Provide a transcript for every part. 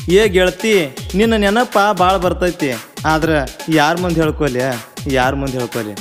ಏ ಗೆಳತಿ ನಿನ್ನ ನೆನಪ ಭಾಳ ಬರ್ತೈತಿ ಆದ್ರೆ ಯಾರ ಮುಂದೆ ಹೇಳ್ಕೊಲಿ ಯಾರ ಮುಂದೆ ಹೇಳ್ಕೊಲಿ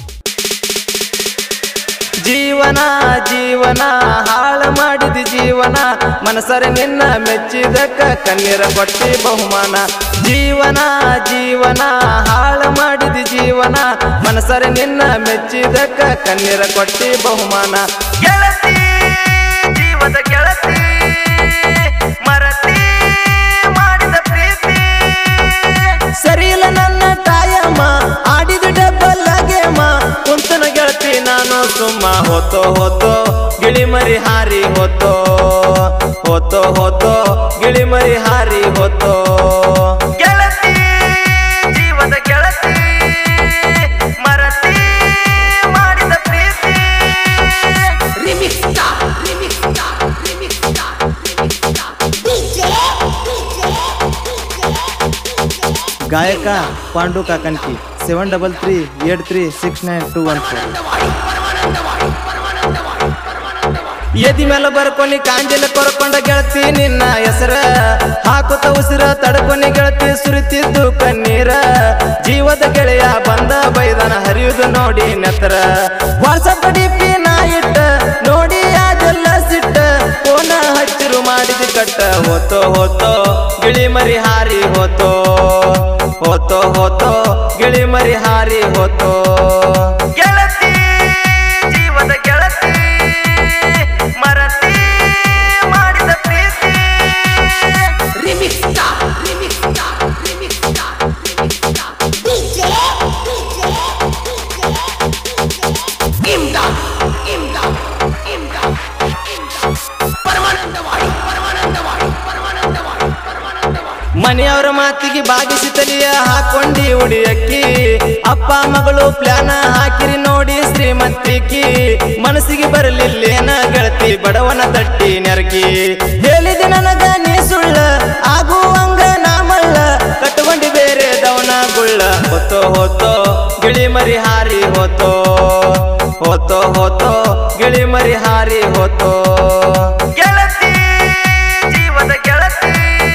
ಜೀವನ ಜೀವನ ಹಾಳ ಮಾಡಿದ ಜೀವನ ಮನಸರೆ ನಿನ್ನ ಮೆಚ್ಚಿದಕ್ಕ ಕಣ್ಣೀರ ಕೊಟ್ಟಿ ಬಹುಮಾನ ಜೀವನ ಜೀವನ ಹಾಳ ಮಾಡಿದ ಜೀವನ ಮನಸರೆ ನಿನ್ನ ಮೆಚ್ಚಿದಕ್ಕ ಕಣ್ಣೀರ ಕೊಟ್ಟಿ ಬಹುಮಾನ ಗೆಳತಿ ಜೀವದ ಗೆಳತಿ ಮರತಿ ಮಾಡಿದ ಪ್ರೀತಿ ಸರಿ ಇಲ್ಲ ನನ್ನ ತಾಯಮ್ಮ ಆಡಿದ ಡಬ್ಬಲ್ ಗೇಮ ಕುಂತನ ಗೆಳತಿ ನಾನು ಸುಮ್ಮ ಹೋತೋ ಹೋತೋ ಗಿಳಿಮರಿ ಹಾರಿ ಹೋತೋ ಹೋತೋ ಹೋತೋ ಗಿಳಿಮರಿ ಹಾರಿ ಹೋತೋ ಗೆಳತಿ ಜೀವದ ಗೆಳತಿ ಮರತಿ ಮಾಡಿದ ಪ್ರೀತಿ Remix star, remix star, remix star, remix star. DJ, DJ, ಗಾಯಕ Pandu Kakanki seven double three eight three six nine two one four Paramanandawadi Paramanandawadi Paramanandawadi ಎದಿ ಮೇಲೆ ಬರ್ಕೊನಿ ಕಾಂಜಿನ ಕೊರಕೊಂಡ ಗೆಳತಿ ನಿನ್ನ ಹೆಸರ ಹಾಕುತ್ತ ಉಸಿರ ತಡ್ಕೊನಿ ಗೆಳತಿ ಸುರಿತಿದ್ದು ಕಣ್ಣೀರ ಜೀವದ ಗೆಳೆಯ ಬಂದ ಬೈದನ ಹರಿಯುವುದು ನೋಡಿ ನೆತರ ವಾಟ್ಸಪ್ ಡಿಪಿ ನಾ ಇಟ್ಟ ನೋಡಿ ಅದೆಲ್ಲ ಸಿಟ್ಟ ಫೋನ ಹಚ್ಚಿರು ಮಾಡಿದ ಕಟ್ಟ ಹೋತೋ ಹೋತೋ ಗಿಳಿ ಮರಿ ಹಾರಿ ಹೋತೋ ಹೋತೋ ಹೋತೋ ಗಿಳಿ ಮರಿ ಹಾರಿ ಹೋತೋ ಗೆಳತಿ ಜೀವದ ಗೆಳತಿ ಮರತಿ ಮಾಡಿದ ಪ್ರೀತಿ Remix star, remix star, remix star, remix star. DJ, Imdad, Imdad, Imdad, Imdad. Paramanandawadi Paramanandawadi Paramanandawadi Paramanandawadi ಮನೆಯವರ ಮಾತಿಗೆ ಬಾಗಿಸಿ ತಲಿಯ ಹಾಕೊಂಡಿ ಉಡಿಯಕ್ಕಿ ಅಪ್ಪ ಮಗಳು ಪ್ಲಾನ ಹಾಕಿರಿ ನೋಡಿ ಶ್ರೀಮಂತಿಕಿ ಮನಸ್ಸಿಗೆ ಬರಲಿಲ್ಲೇನ ಗೆಳತಿ ಬಡವನ ತಟ್ಟಿ ನೆರಕಿ ಹೇಳಿದೆ ನನಗ ನೀ ಸುಳ್ಳ ಆಗುವಂಗ ನಾ ಮಳ್ಳ ಕಟ್ಟುಕೊಂಡಿ ಬೇರೆ ದವನ ಗುಳ್ಳ ಹೊತ್ತೋ ಹೊತ್ತೋ ಗಿಳಿ ಮರಿ ಹಾರಿ ಹೋತೋ ಹೋತೋ ಹೋತೋ ಗಿಳಿ ಮರಿ ಹಾರಿ ಹೋತೋ ಗೆಳತಿ ಜೀವದ ಗೆಳತಿ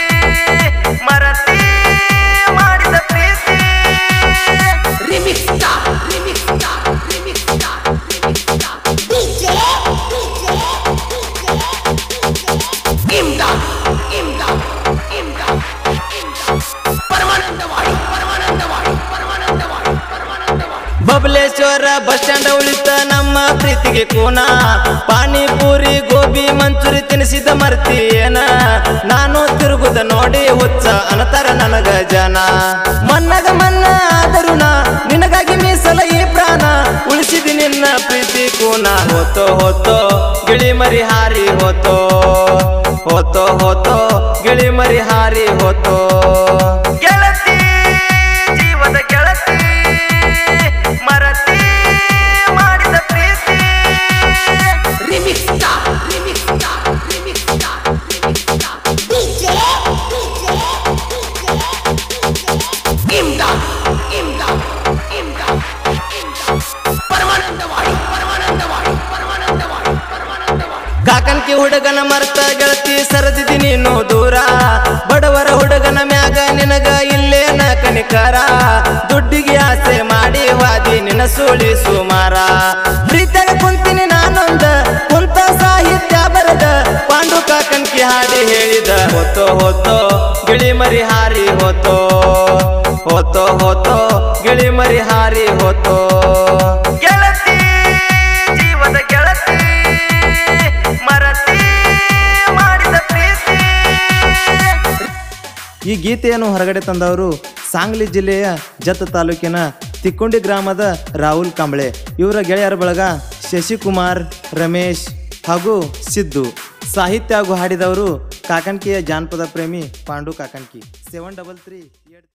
ಮರತಿ ಮಾಡಿದ ಪ್ರೀತಿ Remix star, remix star, remix star, remix star. DJ, Imdad, Imdad, Imdad, Imdad. Paramanandawadi Paramanandawadi Paramanandawadi Paramanandawadi Babaleshwar bus stand ಉಳಿತ ನಮ್ಮ ಪ್ರೀತಿಗೆ ಕೂನ ಪಾನಿಪುರಿ ಗೋಬಿ ಮಂಚೂರಿ ತಿನ್ನಿಸಿದ ಮರ್ತಿ ಏನ ನಾನು ತಿರುಗುದ ನೋಡಿ ಹುಚ್ಚ ಅನತರ ನನಗ ಜನ ಮನ್ನಗ ಮನ್ನ ಆದರುಣ ನಿನಗಾಗಿ ಮೀಸಲ ಈ ಪ್ರಾಣ ಉಳಿಸಿದಿ ನಿನ್ನ ಪ್ರೀತಿ ಕೂನ ಹೋತೋ ಹೋತೋ ಗಿಳಿ ಮರಿ ಹಾರಿ ಹೋತೋ ಹೋತೋ ಹೋತೋ ಗಿಳಿ ಮರಿ ಹಾರಿ ಹೋತೋ ಗೆಳತಿ ಜೀವದ ಗೆಳತಿ ಮರತಿ ಮಾಡಿದ ಪ್ರೀತಿ Remix star, remix star, remix star, remix star. DJ, Imdad, Imdad, Imdad, Imdad. Paramanandawadi Paramanandawadi Paramanandawadi Paramanandawadi ಕಾಕನ್ಕಿ ಹುಡುಗನ ಮರ್ತ ಗೆಳತಿ ಸರದಿದಿ ನೀನು ದೂರ ಬಡವರ ಹುಡುಗನ ಮ್ಯಾಗ ನಿನಗ ಇಲ್ಲೇನ ಕನಿಕರ ದುಡ್ಡಿಗೆ ಆಸೆ ಮಾಡಿ ವಾದಿ ನಿನ್ನ ಸುಳಿ ಸುಮಾರ ಪ್ರೀತಿಯಾಗ ಕುಂತೀನಿ ನಾನೊಂದ ಕುಂತ ಸಾಹಿತ್ಯ ಬರದ ಪಾಂಡು ಕಾಕನ್ಕಿ ಹಾಡಿ ಹೇಳಿದ ಹೋತೋ ಹೋತೋ ಗಿಳಿ ಮರಿ ಹಾರಿ ಹೋತೋ ಹೋತೋ ಹೋತೋ ಗಿಳಿ ಮರಿ ಹಾರಿ ಹೋತೋ ಗೆಳತಿ ಜೀವದ ಗೆಳತಿ ಮರತಿ ಮಾಡಿದ ಪ್ರೀತಿ ಈ ಗೀತೆಯನ್ನು ಹೊರಗಡೆ ತಂದವರು ಸಾಂಗ್ಲಿ ಜಿಲ್ಲೆಯ ಜತ್ ತಾಲೂಕಿನ ತಿಕ್ಕೊಂಡಿ ಗ್ರಾಮದ ರಾಹುಲ್ ಕಾಂಬಳೆ ಇವರ ಗೆಳೆಯರ ಬಳಗ ಶಶಿಕುಮಾರ್ ರಮೇಶ್ ಹಾಗೂ ಸಿದ್ದು ಸಾಹಿತ್ಯ ಹಾಗೂ ಹಾಡಿದವರು ಕಾಕನ್ಕಿಯ ಜಾನಪದ ಪ್ರೇಮಿ Pandu Kakanki seven double three